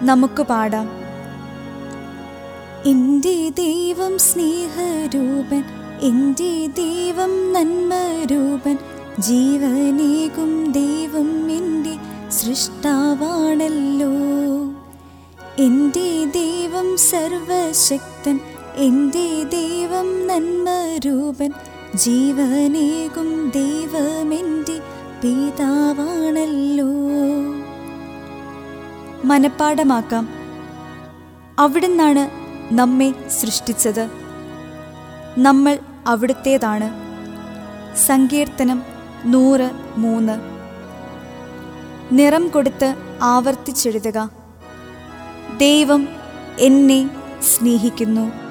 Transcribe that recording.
നമുക്ക് പാടാം എൻ്റെ ദൈവം സ്നേഹരൂപൻ എൻ്റെ ദൈവം നന്മരൂപൻ ജീവനേകും ദൈവം എൻ്റെ സൃഷ്ടാവാണല്ലോ എൻ്റെ ദൈവം സർവശക്തൻ എൻ്റെ ദൈവം നന്മരൂപൻ ജീവനേകും ദൈവം എൻ്റെ പിതാവാണല്ലോ മനപ്പാടമാക്കാം അവിടുന്നാണ് നമ്മെ സൃഷ്ടിച്ചത് നമ്മൾ അവിടുത്തേതാണ് സങ്കീർത്തനം നൂറ് മൂന്ന് നിറം കൊടുത്ത് ആവർത്തിച്ചെഴുതുക ദൈവം എന്നെ സ്നേഹിക്കുന്നു